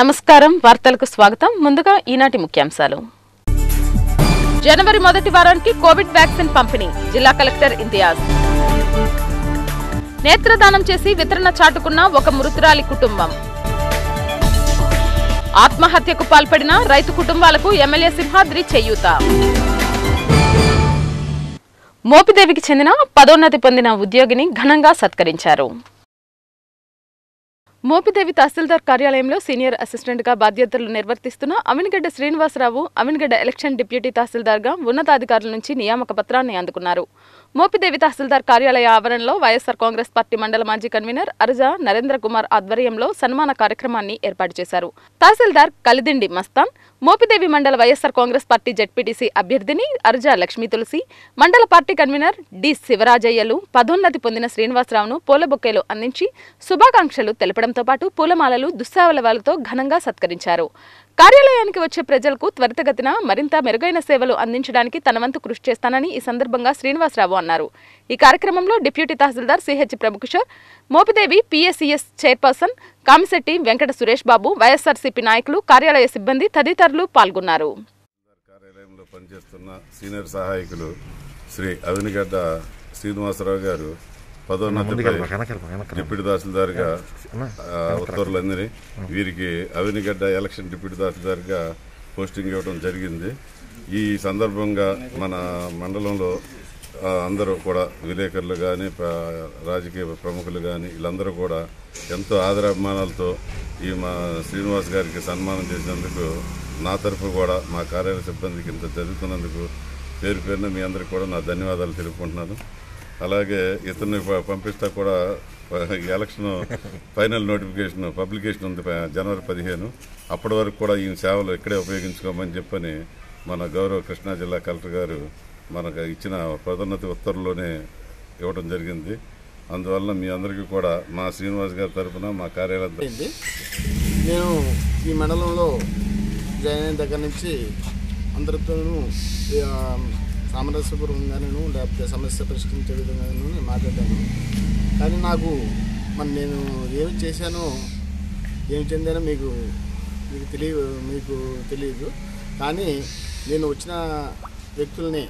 నమస్కారం వార్తలకు స్వాగతం ముందుగా ఈనాటి ముఖ్యాంశాలు జనవరి మొదటి వారానికి కోవిడ్ వ్యాక్సిన్ పంపిణీ జిల్లా కలెక్టర్ ఇంతియాజ్ నేత్రదానం చేసి వితరణ చాటుకున్న ఒక మృతురాలి కుటుంబం ఆత్మహత్యకు పాల్పడిన రైతు కుటుంబాలకు ఎమ్మెల్యే సింహాద్రి చేయూత మోపిదేవికి చెందిన పదోన్నతి పొందిన ఉద్యోగిని ఘనంగా సత్కరించారు మోపిదేవి తహసీల్దార్ కార్యాలయంలో సీనియర్ అసిస్టెంట్గా బాధ్యతలు నిర్వర్తిస్తున్న అవినిగడ్డ శ్రీనివాసరావు అవినిగడ్డ ఎలక్షన్ డిప్యూటీ తహసీల్దార్గా ఉన్నతాధికారుల నుంచి నియామక పత్రాన్ని అందుకున్నారు మోపిదేవి తహసీల్దార్ కార్యాలయ ఆవరణలో వైఎస్సార్ కాంగ్రెస్ పార్టీ మండల మాజీ కన్వీనర్ అరజా నరేంద్ర కుమార్ ఆధ్వర్యంలో సన్మాన కార్యక్రమాన్ని ఏర్పాటు చేశారు తహసీల్దార్ కలిదిండి మస్తాన్ మోపిదేవి మండల వైఎస్సార్ కాంగ్రెస్ పార్టీ జెడ్పీటీసీ అభ్యర్థిని అర్జా లక్ష్మీ తులసి మండల పార్టీ కన్వీనర్ డి శివరాజయ్యలు పదోన్నతి పొందిన శ్రీనివాసరావును పూల బొకేలు అందించి శుభాకాంక్షలు తెలపడంతో పాటు పూలమాలలు దుస్సావలవాలతో ఘనంగా సత్కరించారు కార్యాలయానికి వచ్చే ప్రజలకు త్వరితగతిన మరింత మెరుగైన సేవలు అందించడానికి తన వంతు కృషి చేస్తానని ఈ సందర్భంగా శ్రీనివాసరావు అన్నారు ఈ కార్యక్రమంలో deputy tahsildar CH Prabhu Kishore Mopidevi PSCS chairperson Kamisetti Venkata Suresh Babu YSRCP నాయకులు కార్యాలయ సిబ్బంది తదితరులు పాల్గొన్నారు కార్యాలయంలో పనిచేస్తున్న సీనియర్ సహాయకులు శ్రీ అవినిగడ్డ శ్రీనివాసరావు గారు పదోన్నతిపై డిప్యూటీ తహసీల్దార్గా ఆ, ఉత్తర్వులు అందిని వీరికి అవినిగడ్డ ఎలక్షన్ డిప్యూటీ తహసీల్దార్గా పోస్టింగ్ ఇవ్వడం జరిగింది ఈ సందర్భంగా మన మండలంలో ఆ, అందరూ కూడా విలేకరులు కానీ రాజకీయ ప్రముఖులు కానీ వీళ్ళందరూ కూడా ఎంతో ఆదరాభిమానాలతో ఈ మా శ్రీనివాస్ గారికి సన్మానం చేసినందుకు నా తరఫు కూడా మా కార్యాలయ సిబ్బందికి ఇంత జరుగుతున్నందుకు పేరు పేరున మీ అందరికీ కూడా నా ధన్యవాదాలు తెలుపుకుంటున్నాను అలాగే ఇతన్ని ప- పంపిస్తా కూడా ప- ఈ ఎలక్షన్ ఫైనల్ నోటిఫికేషన్ పబ్లికేషన్ ఉంది ప- జనవరి పదిహేను అప్పటి వరకు కూడా ఈ సేవలు ఇక్కడే ఉపయోగించుకోమని చెప్పని మన గౌరవ కృష్ణా జిల్లా కలెక్టర్ గారు మనకు ఇచ్చిన పదోన్నతి ఉత్తర్వులోనే ఇవ్వడం జరిగింది అందువల్ల మీ అందరికీ కూడా మా శ్రీనివాస్ గారి తరపున మా కార్యాలయం తరపున అయింది నేను ఈ మండలంలో జాయిన్ అయిన దగ్గర నుంచి అందరితోనూ ఆ, సామరస్యపూర్వకంగాను లేకపోతే సమస్య పరిష్కరించే విధంగాను నేను మాట్లాడాను కానీ నాకు మరి నేను ఏమి చేశానో ఏమి చెందానో మీకు మీకు తెలియ మీకు తెలియదు కానీ నేను వచ్చిన వ్యక్తుల్ని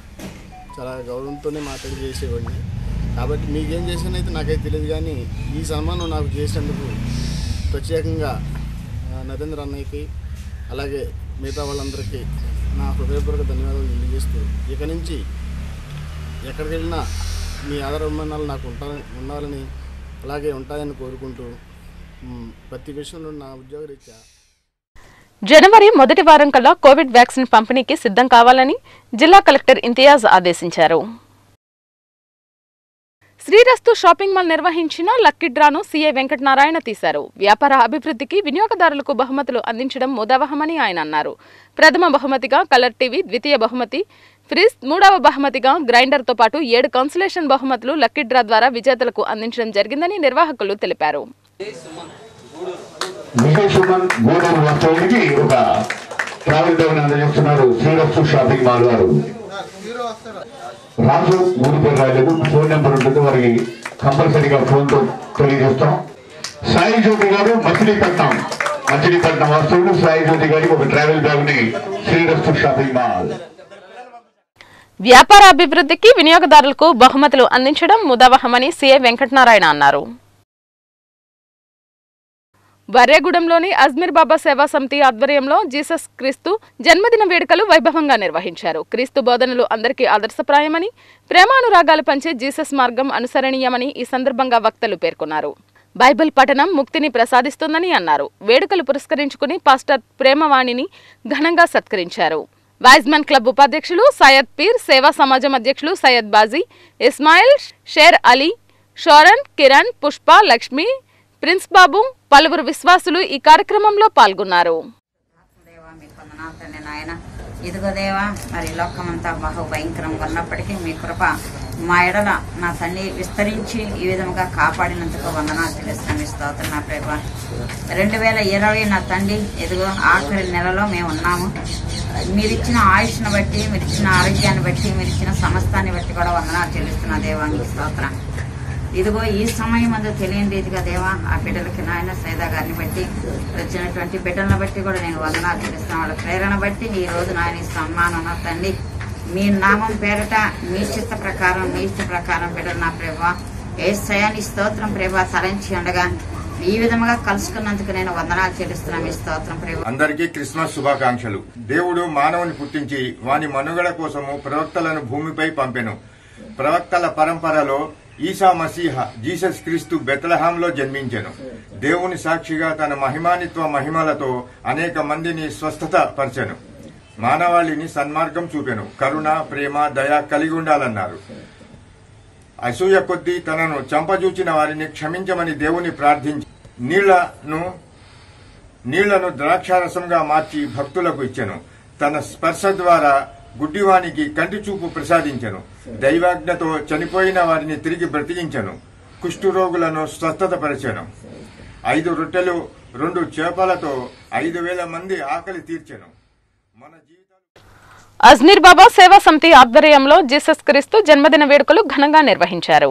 చాలా గౌరవంతోనే మాట్లాడి చేసేవాడిని కాబట్టి మీకేం చేశానైతే నాకైతే తెలియదు కానీ ఈ సన్మానం నాకు చేసినందుకు ప్రత్యేకంగా ఆ, నరేంద్ర అన్నయ్యకి అలాగే మిగతా వాళ్ళందరికీ నా హృదయపూర్వక ధన్యవాదాలు తెలియజేస్తూ ఇక నుంచి ఎక్కడికి వెళ్ళినా మీ ఆదరాభిమానాలు నాకు ఉంటా ఉండాలని అలాగే ఉంటాయని కోరుకుంటూ మ్, ప్రతి విషయంలో నా ఉద్యోగరీత్యా జనవరి మొదటి వారం కల్లా కోవిడ్ వ్యాక్సిన్ పంపిణీకి సిద్ధం కావాలని జిల్లా కలెక్టర్ ఇంతియాజ్ ఆదేశించారు శ్రీరస్తు షాపింగ్ మాల్ నిర్వహించిన లక్కీ డ్రాను సీఏ వెంకటనారాయణ తీశారు వ్యాపార అభివృద్ధికి వినియోగదారులకు బహుమతులు అందించడం ముదావహమని ఆయన అన్నారు ప్రథమ బహుమతిగా కలర్ టీవీ ద్వితీయ బహుమతి ఫ్రిజ్ మూడవ బహుమతిగా గ్రైండర్తో పాటు ఏడు కన్సలేషన్ బహుమతులు లక్కీ డ్రా ద్వారా విజేతలకు అందించడం జరిగిందని నిర్వాహకులు తెలిపారు విజయ్ సుమన్ గూడూరు వస్తువులకి ఒక ట్రావెల్ బ్యాగ్ అందజేస్తున్నారు శ్రీరస్తు షాపింగ్ మాల్ వారు రాజు మూడు పేరు రాయలేదు ఫోన్ నెంబర్ ఉంటుంది వారికి కంపల్సరీగా ఫోన్ తో తెలియజేస్తాం సాయి జ్యోతి గారు మచిలీపట్నం మచిలీపట్నం వస్తువులు సాయి జ్యోతి గారికి ఒక ట్రావెల్ బ్యాగ్ ని శ్రీరస్తు షాపింగ్ మాల్ వ్యాపార అభివృద్ధికి వినియోగదారులకు బహుమతులు అందించడం ముదావహమని సీఏ వెంకటనారాయణ అన్నారు వర్రేగూడెంలోని అజ్మీర్ బాబా సేవా సమితి ఆధ్వర్యంలో జీసస్ క్రీస్తు జన్మదిన వేడుకలు వైభవంగా నిర్వహించారు క్రీస్తు బోధనలు అందరికీ ఆదర్శప్రాయమని ప్రేమానురాగాలు పంచే జీసస్ మార్గం అనుసరణీయమని ఈ సందర్భంగా వక్తలు పేర్కొన్నారు బైబిల్ పఠనం ముక్తిని ప్రసాదిస్తుందని అన్నారు వేడుకలు పురస్కరించుకుని పాస్టర్ ప్రేమవాణిని ఘనంగా సత్కరించారు వైజ్మన్ క్లబ్ ఉపాధ్యక్షులు సయ్యద్ పీర్ సేవా సమాజం అధ్యక్షులు సయ్యద్ బాజీ ఇస్మాయిల్ షేర్ అలీ షోరన్ కిరణ్ పుష్ప లక్ష్మి ప్రిన్స్ బాబు పలువురు విశ్వాసులు ఈ కార్యక్రమంలో పాల్గొన్నారు దేవా మీ వందనాలు తండ్రి నాయన ఇదిగో దేవా మరి లోకమంతా బహు భయంకరంగా ఉన్నప్పటికీ మీ కృప మా ఎడల నా తండ్రి విస్తరించి ఈ విధముగా కాపాడినందుకు వందనాలు తెలుస్తున్నాం మీ స్తోత్రం నా ప్రభా రెండు వేల ఇరవై నా తండ్రి ఇదిగో ఆఖరి నెలలో మేము ఉన్నాము మీరిచ్చిన ఆయుష్ను బట్టి మీరిచ్చిన ఆరోగ్యాన్ని బట్టి మీరిచ్చిన సమస్తాన్ని బట్టి కూడా వందనాలు చెల్లిస్తున్నా దేవా మీ స్తోత్రం ఇదిగో ఈ సమయం అందు తెలియని రీతిగా దేవా ఆ బిడ్డలకి నాయన సైదా గారిని బట్టి వచ్చినటువంటి బిడ్డలను బట్టి కూడా నేను వందనాలు చెల్లిస్తాను వాళ్ళ ప్రేరణ బట్టి ఈ రోజు నాయన ఈ సన్మానం నా తండ్రి మీ నామం పేరట మీ చిత్త ప్రకారం మీ ఇష్ట ప్రకారం బిడ్డలు నా ప్రభా ఏ సయాని స్తోత్రం ప్రభా తలంచి ఉండగా ఈ విధముగా కలుసుకున్నందుకు నేను వందనాలు చెల్లిస్తున్నాను మీ స్తోత్రం ప్రభా అందరికీ క్రిస్మస్ శుభాకాంక్షలు దేవుడు మానవుని పుట్టించి వాని మనుగడ కోసము ప్రవక్తలను భూమిపై పంపెను ప్రవక్తల పరంపరలో ఈసా మసీహ జీసస్ క్రీస్తు బెతలహాంలో జన్మించెను దేవుని సాక్షిగా తన మహిమానిత్వ మహిమలతో అనేక మందిని స్వస్థత పరిచెను మానవాళిని సన్మార్గం చూపెను కరుణ ప్రేమ దయ కలిగి ఉండాలన్నారు అసూయ కొద్దీ తనను చంపజూచిన వారిని క్షమించమని దేవుని ప్రార్థించి నీళ్లను నీళ్లను ద్రాక్షారసంగా మార్చి భక్తులకు ఇచ్చెను తన స్పర్శ ద్వారా గుడ్డివానికి కంటి చూపు ప్రసాదించెను దైవాజ్ఞతో చనిపోయిన వారిని తిరిగి బ్రతికించెను కుష్ఠురోగులను స్వస్థతపరిచెను ఐదు రొట్టెలు రెండు చేపలతో ఐదు వేల మంది ఆకలి తీర్చెను మన జీవితాలు అజ్మీర్ బాబా సేవా సమితి ఆధ్వర్యంలో జీసస్ క్రీస్తు జన్మదిన వేడుకలు ఘనంగా నిర్వహించారు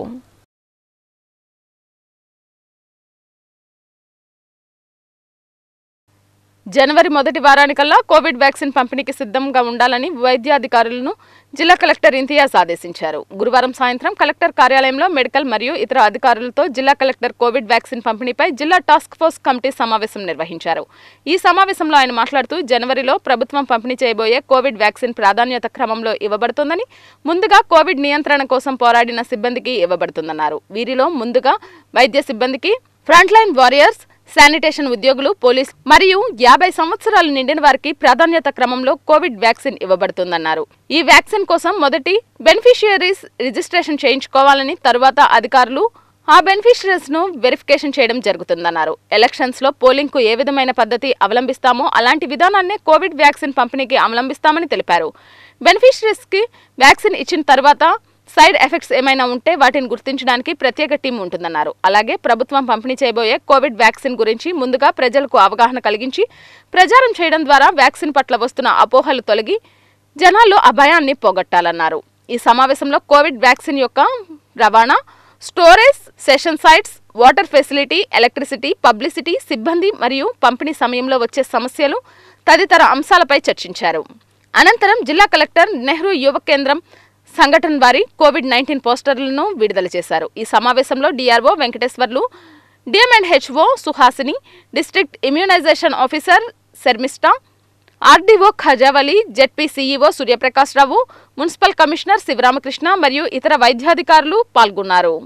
జనవరి మొదటి వారానికల్లా కోవిడ్ వ్యాక్సిన్ పంపిణీకి సిద్ధంగా ఉండాలని వైద్యాధికారులను జిల్లా కలెక్టర్ ఇంతియాజ్ ఆదేశించారు గురువారం సాయంత్రం కలెక్టర్ కార్యాలయంలో మెడికల్ మరియు ఇతర అధికారులతో జిల్లా కలెక్టర్ కోవిడ్ వ్యాక్సిన్ పంపిణీపై జిల్లా టాస్క్ ఫోర్స్ కమిటీ సమావేశం నిర్వహించారు ఈ సమావేశంలో ఆయన మాట్లాడుతూ జనవరిలో ప్రభుత్వం పంపిణీ చేయబోయే కోవిడ్ వ్యాక్సిన్ ప్రాధాన్యత క్రమంలో ఇవ్వబడుతోందని ముందుగా కోవిడ్ నియంత్రణ కోసం పోరాడిన సిబ్బందికి ఇవ్వబడుతుందన్నారు వీరిలో ముందుగా వైద్య సిబ్బందికి ఫ్రంట్ లైన్ వారియర్స్ శానిటేషన్ ఉద్యోగులు పోలీస్ మరియు యాభై సంవత్సరాలు నిండిన వారికి ప్రాధాన్యత క్రమంలో కోవిడ్ వ్యాక్సిన్ ఇవ్వబడుతుందన్నారు ఈ వ్యాక్సిన్ కోసం మొదటి బెనిఫిషియరీస్ రిజిస్ట్రేషన్ చేయించుకోవాలని తరువాత అధికారులు ఆ బెనిఫిషరీస్ ను వెరిఫికేషన్ చేయడం జరుగుతుందన్నారు ఎలక్షన్స్ లో పోలింగ్ కు ఏ విధమైన పద్ధతి అవలంబిస్తామో అలాంటి విధానాన్నే కోవిడ్ వ్యాక్సిన్ పంపిణీకి అవలంబిస్తామని తెలిపారు బెనిఫిషరీస్ కి వ్యాక్సిన్ ఇచ్చిన తర్వాత సైడ్ ఎఫెక్ట్స్ ఏమైనా ఉంటే వాటిని గుర్తించడానికి ప్రత్యేక టీం ఉంటుందన్నారు అలాగే ప్రభుత్వం పంపిణీ చేయబోయే కోవిడ్ వ్యాక్సిన్ గురించి ముందుగా ప్రజలకు అవగాహన కలిగించి ప్రచారం చేయడం ద్వారా వ్యాక్సిన్ పట్ల వస్తున్న అపోహలు తొలగి జనాల్లో ఆ భయాన్ని పోగొట్టాలన్నారు ఈ సమావేశంలో కోవిడ్ వ్యాక్సిన్ యొక్క రవాణా storage session sites water facility electricity publicity సిబ్బంది మరియు పంపిణీ సమయంలో వచ్చే సమస్యలు తదితర అంశాలపై చర్చించారు అనంతరం జిల్లా కలెక్టర్ నెహ్రూ యువ కేంద్రం సంఘటన వారి కోవిడ్ నైన్టీన్ పోస్టర్లను విడుదల చేశారు ఈ సమావేశంలో DRO Venkateswarlu DM and HO Suhasini district immunization officer Sharmishtha RDO Khajavali ZP CEO Surya Prakash Rao municipal commissioner Sivaramakrishna మరియు ఇతర వైద్యాధికారులు పాల్గొన్నారు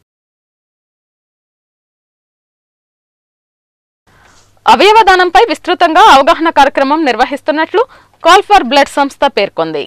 అవయవదానంపై విస్తృతంగా అవగాహన కార్యక్రమం నిర్వహిస్తున్నట్లు కాల్ ఫర్ బ్లడ్ సంస్థ పేర్కొంది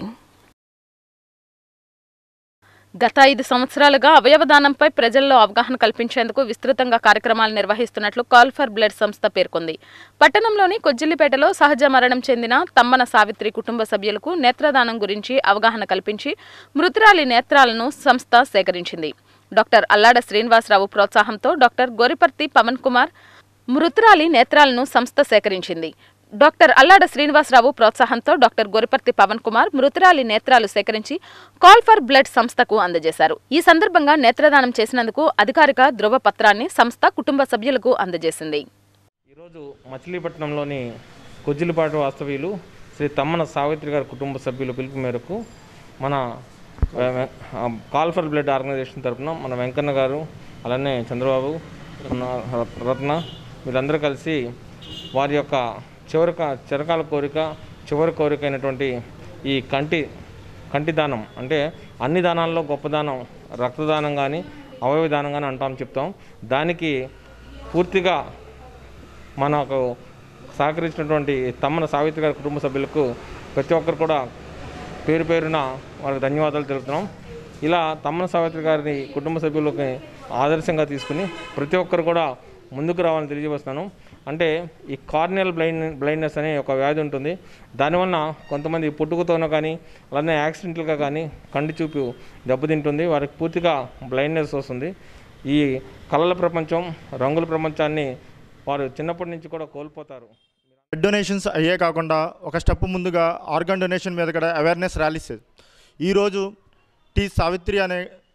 గత ఐదు సంవత్సరాలుగా అవయవదానంపై ప్రజల్లో అవగాహన కల్పించేందుకు విస్తృతంగా కార్యక్రమాలు నిర్వహిస్తున్నట్లు కాల్ ఫర్ బ్లడ్ సంస్థ పేర్కొంది పట్టణంలోని కొజ్జిల్లిపేటలో సహజ మరణం చెందిన తమ్మన సావిత్రి కుటుంబ సభ్యులకు నేత్రదానం గురించి అవగాహన కల్పించి మృతురాలి నేత్రాలను సంస్థ సేకరించింది డాక్టర్ అల్లాడ శ్రీనివాసరావు ప్రోత్సాహంతో డాక్టర్ గోరిపర్తి పవన్ కుమార్ మృతురాలి నేత్రాలను సంస్థ సేకరించింది డాక్టర్ అల్లాడ శ్రీనివాసరావు ప్రోత్సాహంతో డాక్టర్ గోరిపర్తి పవన్ కుమార్ మృతురాలి నేత్రాలు సేకరించి కాల్ ఫర్ బ్లడ్ సంస్థకు అందజేశారు ఈ సందర్భంగా నేత్రదానం చేసినందుకు అధికారిక ధృవ పత్రాన్ని సంస్థ కుటుంబ సభ్యులకు అందజేసింది ఈరోజు మచిలీపట్నంలోని కొజ్జిలిపాటు వాస్తవ్యులు శ్రీ తమ్మన సావిత్రి గారి కుటుంబ సభ్యుల పిలుపు మేరకు మన వె- వె- ఆ, కాల్ ఫర్ బ్లడ్ ఆర్గనైజేషన్ తరఫున మన వెంకన్న గారు అలానే చంద్రబాబు మన ర- రత్న వీళ్ళందరూ కలిసి వారి యొక్క చివరి క- చిరకాల కోరిక చివరి కోరిక అయినటువంటి ఈ కంటి కంటి దానం అంటే అన్ని దానాల్లో గొప్ప దానం రక్తదానం కానీ అవయవ దానం కానీ అంటాం చెప్తాం దానికి పూర్తిగా మనకు సహకరించినటువంటి తమ్మన సావిత్రి గారి కుటుంబ సభ్యులకు ప్రతి ఒక్కరు కూడా పేరు పేరున వారికి ధన్యవాదాలు తెలుపుతున్నాం ఇలా తమ్మన సావిత్రి గారిని కుటుంబ సభ్యులకి ఆదర్శంగా తీసుకుని ప్రతి ఒక్కరు కూడా ముందుకు రావాలని తెలియజేస్తున్నాను అంటే ఈ కార్నియల్ బ్లైండ్ బ్లైండ్నెస్ అనే ఒక వ్యాధి ఉంటుంది దానివల్ల కొంతమంది పుట్టుకతోనో కానీ అలానే యాక్సిడెంటల్గా కానీ కంటి చూపు దెబ్బతింటుంది వారికి పూర్తిగా బ్లైండ్నెస్ వస్తుంది ఈ కళల ప్రపంచం రంగుల ప్రపంచాన్ని వారు చిన్నప్పటి నుంచి కూడా కోల్పోతారు బ్లడ్ డొనేషన్స్ అయ్యే కాకుండా ఒక స్టెప్ ముందుగా ఆర్గన్ డొనేషన్ మీద కూడా అవేర్నెస్ ర్యాలీస్ ఈరోజు టి సావిత్రి అనే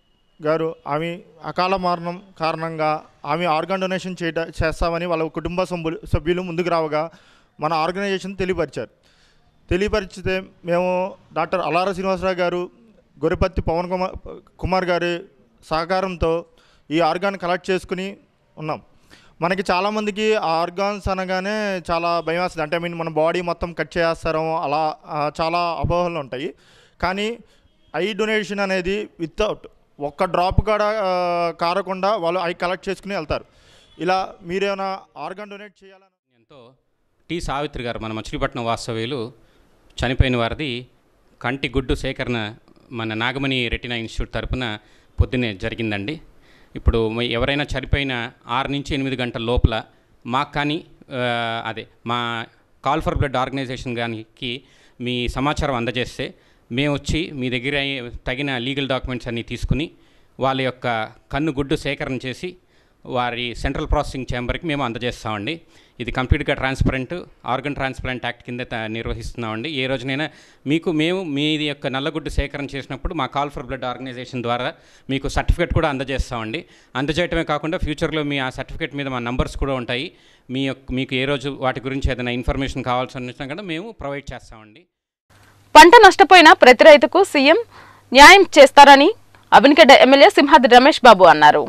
గారు ఆమె అకాల మరణం కారణంగా ఆమె ఆర్గాన్ డొనేషన్ చేయట చేస్తామని వాళ్ళ కుటుంబ సభ్యులు సభ్యులు ముందుకు రావగా మన ఆర్గనైజేషన్ తెలియపరిచారు తెలియపరిచితే మేము డాక్టర్ అలార శ్రీనివాసరావు గారు గొరిపత్తి పవన్ కుమార్ కుమార్ గారి సహకారంతో ఈ ఆర్గాన్ కలెక్ట్ చేసుకుని ఉన్నాం మనకి చాలామందికి ఆ ఆర్గాన్స్ అనగానే చాలా భయం వేస్తుంది అంటే ఐ మీన్ మన బాడీ మొత్తం కట్ చేస్తారం అలా ఆ, చాలా అపోహలు ఉంటాయి కానీ ఐ డొనేషన్ అనేది వితౌట్ ఒక్క డ్రాప్ కూడా ఆ, కారకుండా వాళ్ళు ఐ కలెక్ట్ చేసుకుని వెళ్తారు ఇలా మీరేమైనా ఆర్గాన్ డొనేట్ చేయాలని ఎంతో టి సావిత్రి గారు మన మచిలీపట్నం వాస్తవ్యులు చనిపోయిన వారిది కంటి గుడ్డు సేకరణ మన నాగమణి రెటినా ఇన్స్టిట్యూట్ తరపున పొద్దున్నే జరిగిందండి ఇప్పుడు మ- ఎవరైనా చనిపోయిన ఆరు నుంచి ఎనిమిది గంటల లోపల మాకు కానీ ఆ, అదే మా కాల్ ఫర్ బ్లడ్ ఆర్గనైజేషన్ గానికి మీ సమాచారం అందజేస్తే మేము వచ్చి మీ దగ్గర తగిన లీగల్ డాక్యుమెంట్స్ అన్నీ తీసుకుని వాళ్ళ యొక్క కన్ను గుడ్డు సేకరణ చేసి వారి సెంట్రల్ ప్రాసెసింగ్ ఛాంబర్కి మేము అందజేస్తామండి ఇది కంప్లీట్గా ట్రాన్స్పరెంట్ ఆర్గన్ ట్రాన్స్ప్లాంట్ యాక్ట్ కింద త- నిర్వహిస్తున్నామండి ఏ రోజునైనా మీకు మేము మీది యొక్క నల్లగుడ్డు సేకరణ చేసినప్పుడు మా కాల్ ఫర్ బ్లడ్ ఆర్గనైజేషన్ ద్వారా మీకు సర్టిఫికేట్ కూడా అందజేస్తామండి అందజేయటమే కాకుండా ఫ్యూచర్లో మీ ఆ సర్టిఫికేట్ మీద మా నంబర్స్ కూడా ఉంటాయి మీ యొక్క మీకు ఏ రోజు వాటి గురించి ఏదైనా ఇన్ఫర్మేషన్ కావాల్సి వచ్చినా కూడా మేము ప్రొవైడ్ చేస్తామండి పంట నష్టపోయిన ప్రతి రైతుకు సీఎం న్యాయం చేస్తారని అవినిగడ్డ ఎమ్మెల్యే సింహాద్రి రమేష్ బాబు అన్నారు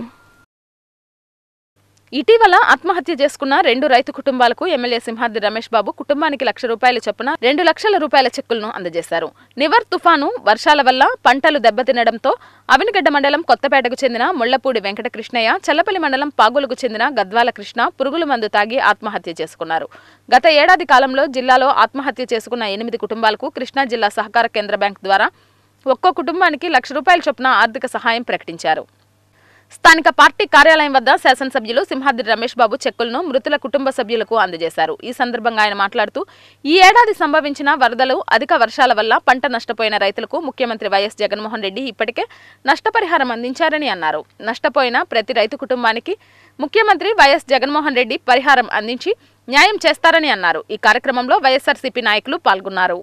ఇటీవల ఆత్మహత్య చేసుకున్న రెండు రైతు కుటుంబాలకు ఎమ్మెల్యే సింహాద్రి రమేష్ బాబు కుటుంబానికి లక్ష రూపాయల చొప్పున రెండు లక్షల రూపాయల చెక్కులను అందజేశారు నివర్ తుఫాను వర్షాల వల్ల పంటలు దెబ్బతినడంతో అవినిగడ్డ మండలం కొత్తపేటకు చెందిన ముళ్లపూడి వెంకట కృష్ణయ్య చల్లపల్లి మండలం పాగులకు చెందిన గద్వాల కృష్ణ పురుగుల మందు తాగి ఆత్మహత్య చేసుకున్నారు గత ఏడాది కాలంలో జిల్లాలో ఆత్మహత్య చేసుకున్న ఎనిమిది కుటుంబాలకు కృష్ణా జిల్లా సహకార కేంద్ర బ్యాంక్ ద్వారా ఒక్కో కుటుంబానికి లక్ష రూపాయల చొప్పున ఆర్థిక సహాయం ప్రకటించారు స్థానిక పార్టీ కార్యాలయం వద్ద శాసనసభ్యులు సింహాద్రి రమేష్ బాబు చెక్కులను మృతుల కుటుంబ సభ్యులకు అందజేశారు ఈ సందర్భంగా ఆయన మాట్లాడుతూ ఈ ఏడాది సంభవించిన వరదలు అధిక వర్షాల వల్ల పంట నష్టపోయిన రైతులకు ముఖ్యమంత్రి వైఎస్ జగన్మోహన్ రెడ్డి ఇప్పటికే నష్టపరిహారం అందించారని అన్నారు నష్టపోయిన ప్రతి రైతు కుటుంబానికి ముఖ్యమంత్రి వైఎస్ జగన్మోహన్ రెడ్డి పరిహారం అందించి న్యాయం చేస్తారని అన్నారు ఈ కార్యక్రమంలో వైఎస్ఆర్సీపీ నాయకులు పాల్గొన్నారు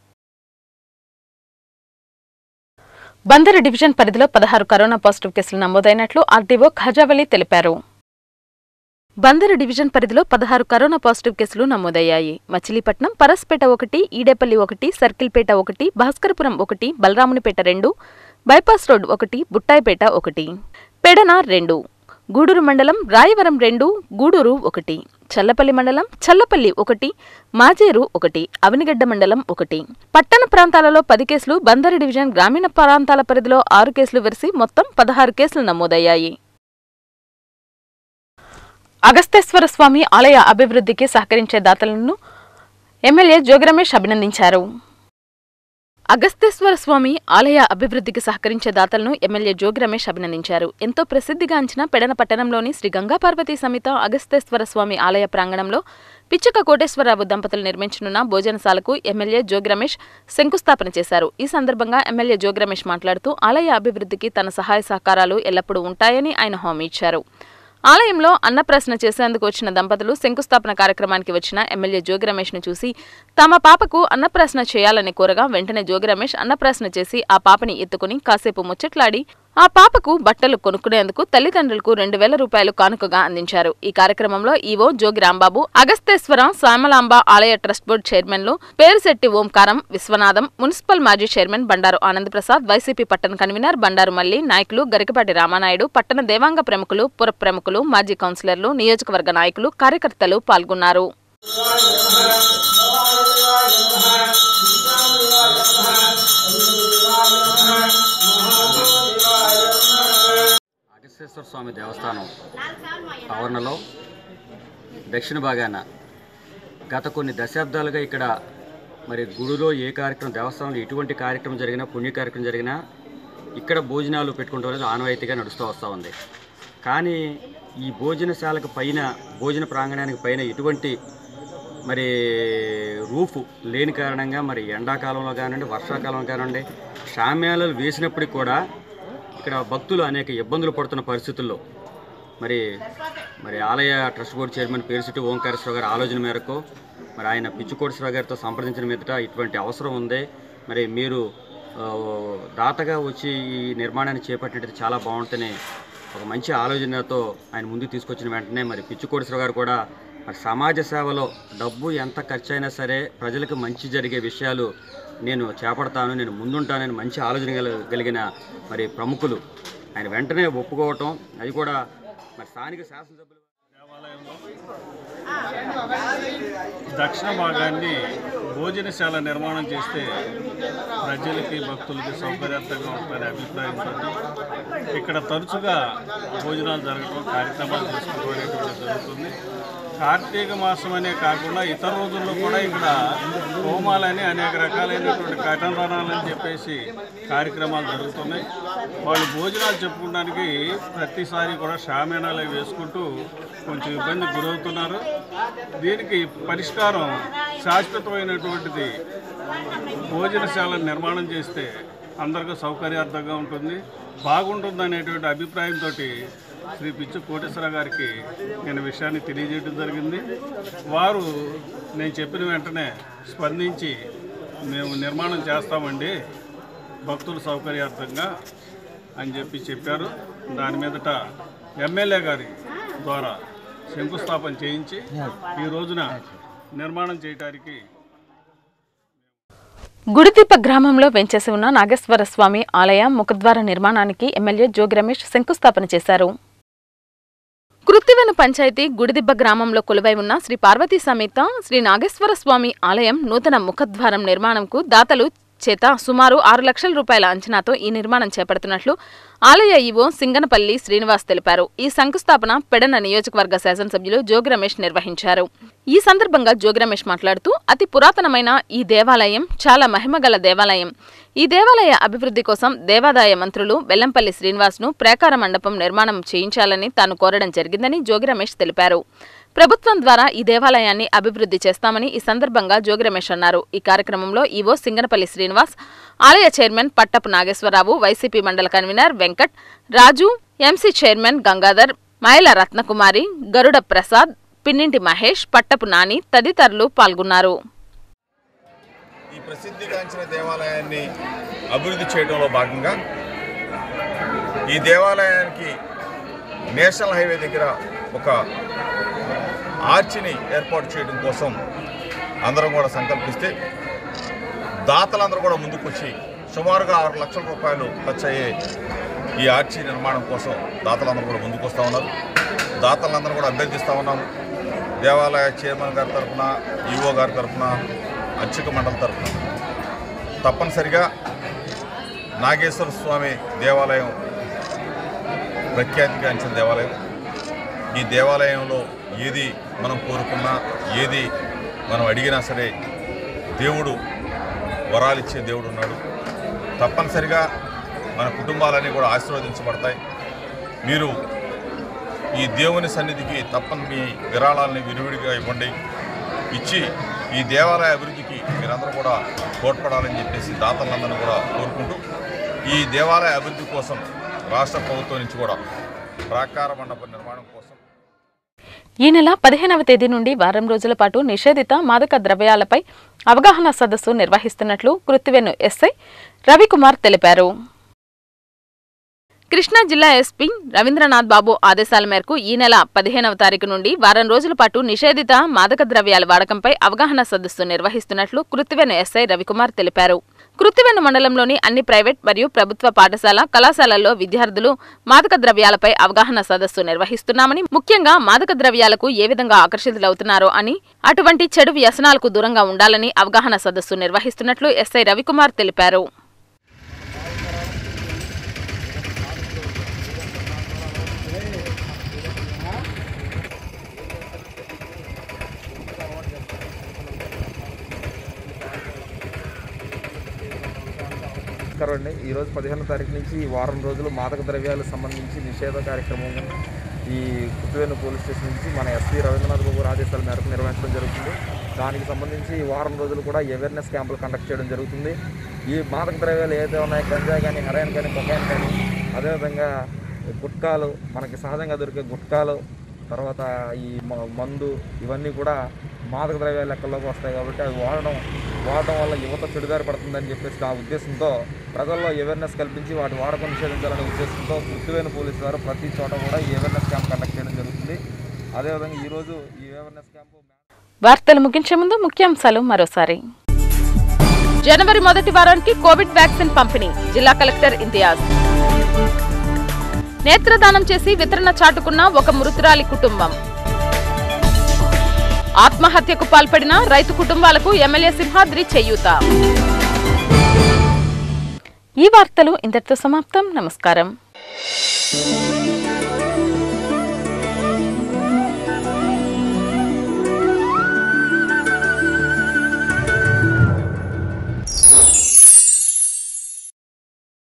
బందరు డివిజన్ పరిధిలో పదహారు కరోనా పాజిటివ్ కేసులు నమోదైనట్లు ఆర్డీఓ ఖాజావలి తెలిపారు బందరు డివిజన్ పరిధిలో పదహారు కరోనా పాజిటివ్ కేసులు నమోదయ్యాయి మచిలీపట్నం పరస్పేట ఒకటి ఈడేపల్లి ఒకటి సర్కిల్పేట ఒకటి భాస్కరపురం ఒకటి బలరామునిపేట రెండు బైపాస్ రోడ్ ఒకటి బుట్టాయిపేట ఒకటి పెడన రెండు గూడూరు మండలం రాయవరం రెండు గూడూరు ఒకటి చల్లపల్లి మండలం చల్లపల్లి ఒకటి మాజేరు ఒకటి అవినిగడ్డ మండలం ఒకటి పట్టణ ప్రాంతాలలో పది కేసులు బందరు డివిజన్ గ్రామీణ ప్రాంతాల పరిధిలో ఆరు కేసులు వెరిసి మొత్తం పదహారు కేసులు నమోదయ్యాయి అగస్తేశ్వర స్వామి ఆలయ అభివృద్ధికి సహకరించే దాతలను ఎమ్మెల్యే జోగిరమేష్ అభినందించారు అగస్తేశ్వర స్వామి ఆలయ అభివృద్ధికి సహకరించే దాతలను ఎమ్మెల్యే జోగి రమేష్ అభినందించారు ఎంతో ప్రసిద్ధిగాంచిన పెడన పట్టణంలోని శ్రీ గంగా పార్వతీ సమేత అగస్తేశ్వర స్వామి ఆలయ ప్రాంగణంలో పిచ్చక కోటేశ్వరరావు దంపతులు నిర్మించనున్న భోజనశాలకు ఎమ్మెల్యే జోగి రమేష్ శంకుస్థాపన చేశారు ఈ సందర్భంగా ఎమ్మెల్యే జోగి రమేష్ మాట్లాడుతూ ఆలయ అభివృద్ధికి తన సహాయ సహకారాలు ఎల్లప్పుడూ ఉంటాయని ఆయన హామీ ఇచ్చారు ఆలయంలో అన్నప్రశ్న చేసేందుకు వచ్చిన దంపతులు శంకుస్థాపన కార్యక్రమానికి వచ్చిన ఎమ్మెల్యే జోగి రమేష్ ను చూసి తమ పాపకు అన్నప్రశ్న చేయాలని కోరగా వెంటనే జోగి రమేష్ అన్నప్రశ్న చేసి ఆ పాపని ఎత్తుకుని కాసేపు ముచ్చట్లాడి ఆ పాపకు బట్టలు కొనుక్కునేందుకు తల్లిదండ్రులకు రెండు వేల రూపాయలు కానుకగా అందించారు ఈ కార్యక్రమంలో ఈవో జోగి రాంబాబు అగస్తేశ్వర శ్యామలాంబ ఆలయ ట్రస్ట్ బోర్డు చైర్మన్లు పేరుశెట్టి ఓంకారం విశ్వనాథం మున్సిపల్ మాజీ చైర్మన్ బండారు ఆనంద్ ప్రసాద్ వైసీపీ పట్టణ కన్వీనర్ బండారు మల్లి నాయకులు గరికపాటి రామానాయుడు పట్టణ దేవాంగ ప్రముఖులు పుర ప్రముఖులు మాజీ కౌన్సిలర్లు నియోజకవర్గ నాయకులు కార్యకర్తలు పాల్గొన్నారు అగస్తేశ్వర స్వామి దేవస్థానం ఆవరణలో దక్షిణ భాగాన గత కొన్ని దశాబ్దాలుగా ఇక్కడ మరి గుడిలో ఏ కార్యక్రమం దేవస్థానంలో ఎటువంటి కార్యక్రమం జరిగినా పుణ్య కార్యక్రమం జరిగినా ఇక్కడ భోజనాలు పెట్టుకుంటూ అనేది ఆనవాయితీగా నడుస్తూ వస్తూ ఉంది కానీ ఈ భోజనశాలకు పైన భోజన ప్రాంగణానికి పైన ఎటువంటి మరి రూఫ్ లేని కారణంగా మరి ఎండాకాలంలో కానివ్వండి వర్షాకాలంలో కానివ్వండి షామ్యాలలు వేసినప్పటికి కూడా ఇక్కడ భక్తులు అనేక ఇబ్బందులు పడుతున్న పరిస్థితుల్లో మరి మరి ఆలయ trust board chairman Perusetti Omkareswara గారి ఆలోచన మేరకు మరి ఆయన పిచ్చుకోటేశ్వర గారితో సంప్రదించిన మీదట ఇటువంటి అవసరం ఉంది మరి మీరు ఆ, దాతగా వచ్చి ఈ నిర్మాణాన్ని చేపట్టినట్టు చాలా బాగుంటుందని ఒక మంచి ఆలోచనతో ఆయన ముందుకు తీసుకొచ్చిన వెంటనే మరి పిచ్చుకోటేశ్వర గారు కూడా మరి సమాజ సేవలో డబ్బు ఎంత ఖర్చు అయినా సరే ప్రజలకు మంచి జరిగే విషయాలు నేను చేపడతాను నేను ముందుంటానని మంచి ఆలోచన గల- కలిగిన మరి ప్రముఖులు ఆయన వెంటనే ఒప్పుకోవటం అది కూడా మరి స్థానిక శాసనసభ్యులు దక్షిణ భాగాన్ని భోజనశాల నిర్మాణం చేస్తే ప్రజలకి భక్తులకి సౌకర్యార్థంగా ఉంటుందనే అభిప్రాయంతో ఇక్కడ తరచుగా భోజనాలు జరగడం కార్యక్రమాలు చేసుకోవడం అనేటువంటిది జరుగుతుంది కార్తీక మాసం అనే కాకుండా ఇతర రోజుల్లో కూడా ఇక్కడ హోమాలని అనేక రకాలైనటువంటి కఠనరణాలని చెప్పేసి కార్యక్రమాలు జరుగుతున్నాయి వాళ్ళు భోజనాలు చెప్పుకోవడానికి ప్రతిసారి కూడా షామేనాలు అవి వేసుకుంటూ కొంచెం ఇబ్బంది గురవుతున్నారు దీనికి పరిష్కారం శాశ్వతమైనటువంటిది భోజనశాల నిర్మాణం చేస్తే అందరికీ సౌకర్యార్థంగా ఉంటుంది బాగుంటుంది అనేటువంటి అభిప్రాయంతో శ్రీ పిచ్చు కోటేశ్వర గారికి నేను విషయాన్ని తెలియజేయడం జరిగింది వారు నేను చెప్పిన వెంటనే స్పందించి మేము నిర్మాణం చేస్తామండి భక్తుల సౌకర్యార్థంగా అని చెప్పి చెప్పారు దాని మీదట ఎమ్మెల్యే గారి ద్వారా శంకుస్థాపన చేయించి ఈ రోజున నిర్మాణం చేయటానికి గుడితిప్ప గ్రామంలో వెంచేసి ఉన్న నాగేశ్వర స్వామి ఆలయ ముఖద్వార నిర్మాణానికి ఎమ్మెల్యే జోగి రమేష్ శంకుస్థాపన చేశారు కృత్తివెను పంచాయతీ గుడిదిబ్బ గ్రామంలో కొలువై ఉన్న శ్రీ పార్వతీ సమేత శ్రీ నాగేశ్వర స్వామి ఆలయం నూతన ముఖద్వారం నిర్మాణంకు దాతలు చేత సుమారు ఆరు లక్షల రూపాయల అంచనాతో ఈ నిర్మాణం చేపడుతున్నట్లు ఆలయ ఈవో సింగనపల్లి శ్రీనివాస్ తెలిపారు ఈ శంకుస్థాపన పెడన నియోజకవర్గ శాసనసభ్యులు జోగి రమేష్ నిర్వహించారు ఈ సందర్భంగా జోగి రమేష్ మాట్లాడుతూ అతి పురాతనమైన ఈ దేవాలయం చాలా మహిమగల దేవాలయం ఈ దేవాలయ అభివృద్ధి కోసం దేవాదాయ మంత్రులు వెల్లంపల్లి శ్రీనివాస్ను ప్రాకార మండపం నిర్మాణం చేయించాలని తాను కోరడం జరిగిందని జోగి రమేష్ తెలిపారు ప్రభుత్వం ద్వారా ఈ దేవాలయాన్ని అభివృద్ధి చేస్తామని ఈ సందర్భంగా జోగి రమేష్ అన్నారు ఈ కార్యక్రమంలో ఈవో సింగనపల్లి శ్రీనివాస్ ఆలయ చైర్మన్ పట్టపు నాగేశ్వరరావు వైసీపీ మండల convener Venkat Raju MC chairman Gangadhar Maila Ratnakumari గరుడ ప్రసాద్ పిన్నింటి మహేష్ పట్టపు నాని తదితరులు పాల్గొన్నారు ఈ ప్రసిద్ధిగాంచిన దేవాలయాన్ని అభివృద్ధి చేయడంలో భాగంగా ఈ దేవాలయానికి నేషనల్ హైవే దగ్గర ఒక ఆర్చిని ఏర్పాటు చేయడం కోసం అందరం కూడా సంకల్పిస్తే దాతలందరూ కూడా ముందుకొచ్చి సుమారుగా ఆరు లక్షల రూపాయలు ఖర్చు అయ్యే ఈ ఆర్చి నిర్మాణం కోసం దాతలందరూ కూడా ముందుకు వస్తూ ఉన్నారు దాతలందరూ కూడా అభ్యర్థిస్తూ ఉన్నాము దేవాలయ చైర్మన్ గారి తరఫున ఈఓ గారి తరఫున అర్చక మండలి తరఫున తప్పనిసరిగా నాగేశ్వర స్వామి దేవాలయం ప్రఖ్యాతిగాంచిన దేవాలయం ఈ దేవాలయంలో ఏది మనం కోరుకున్నా ఏది మనం అడిగినా సరే దేవుడు వరాలిచ్చే దేవుడు ఉన్నాడు తప్పనిసరిగా మన కుటుంబాలన్నీ కూడా ఆశీర్వదించబడతాయి మీరు ఈ దేవుని సన్నిధికి తప్పని మీ విరాళాలని విరివిడిగా ఇవ్వండి ఇచ్చి ఈ దేవాలయ అభివృద్ధికి మీరందరూ కూడా తోడ్పడాలని చెప్పేసి దాతలందరూ కూడా కోరుకుంటూ ఈ దేవాలయ అభివృద్ధి కోసం రాష్ట్ర ప్రభుత్వం నుంచి కూడా ప్రాకార మండప నిర్మాణం కోసం ఈ నెల పదిహేనవ తేదీ నుండి వారం రోజుల పాటు నిషేధిత మాదక ద్రవ్యాలపై అవగాహన సదస్సు నిర్వహిస్తున్నట్లు కృత్తివెన్ను ఎస్ఐ రవికుమార్ తెలిపారు కృష్ణా జిల్లా ఎస్పీ రవీంద్రనాథ్ బాబు ఆదేశాల మేరకు ఈ నెల పదిహేనవ తారీఖు నుండి వారం రోజుల పాటు నిషేధిత మాదక ద్రవ్యాల వాడకంపై అవగాహన సదస్సు నిర్వహిస్తున్నట్లు కృత్తివెన్ను ఎస్ఐ రవికుమార్ తెలిపారు కృత్తివెన్ను మండలంలోని అన్ని ప్రైవేట్ మరియు ప్రభుత్వ పాఠశాల కళాశాలల్లో విద్యార్థులు మాదక ద్రవ్యాలపై అవగాహన సదస్సు నిర్వహిస్తున్నామని ముఖ్యంగా మాదక ద్రవ్యాలకు ఏ విధంగా ఆకర్షితులవుతున్నారో అని అటువంటి చెడు వ్యసనాలకు దూరంగా ఉండాలని అవగాహన సదస్సు నిర్వహిస్తున్నట్లు ఎస్ఐ రవికుమార్ తెలిపారు నమస్కారం అండి ఈరోజు పదిహేను తారీఖు నుంచి ఈ వారం రోజులు మాదక ద్రవ్యాలకు సంబంధించి నిషేధ కార్యక్రమం ఈ కుట్టువేను పోలీస్ స్టేషన్ నుంచి మన ఎస్పీ రవీంద్రనాథ్ బాబు ఆదేశాల మేరకు నిర్వహించడం జరుగుతుంది దానికి సంబంధించి ఈ వారం రోజులు కూడా అవేర్నెస్ క్యాంపులు కండక్ట్ చేయడం జరుగుతుంది ఈ మాదక ద్రవ్యాలు ఏదైతే ఉన్నాయో గంజా కానీ హెరాయిన్ కానీ కొకాయిన్ కానీ అదేవిధంగా గుట్కాలు మనకి సహజంగా దొరికే గుట్కాలు తర్వాత ఈ మ- మందు ఇవన్నీ కూడా మాదక ద్రవ్యాల లెక్కల్లోకి వస్తాయి కాబట్టి అవి వాడడం వాడడం వల్ల యువత చెడుదారి పడుతుందని చెప్పేసి ఆ ఉద్దేశంతో ప్రజల్లో అవేర్నెస్ కల్పించి వాటి వాడకం నిషేధించాలనే ఉద్దేశంతో గుర్తువైన పోలీసు వారు ప్రతి చోట కూడా ఈ అవేర్నెస్ క్యాంప్ కండక్ట్ చేయడం జరుగుతుంది అదేవిధంగా ఈరోజు ఈ అవేర్నెస్ క్యాంపు వార్తలు ముగించే ముందు ముఖ్యాంశాలు మరోసారి జనవరి మొదటి వారానికి కోవిడ్ వ్యాక్సిన్ పంపిణీ జిల్లా కలెక్టర్ ఇంతియాజ్ నేత్రదానం చేసి వితరణ చాటుకున్న ఒక మృతురాలి కుటుంబం ఆత్మహత్యకు పాల్పడిన రైతు కుటుంబాలకు ఎమ్మెల్యే సింహాద్రి చేయూత ఈ వార్తలు ఇంతటితో సమాప్తం నమస్కారం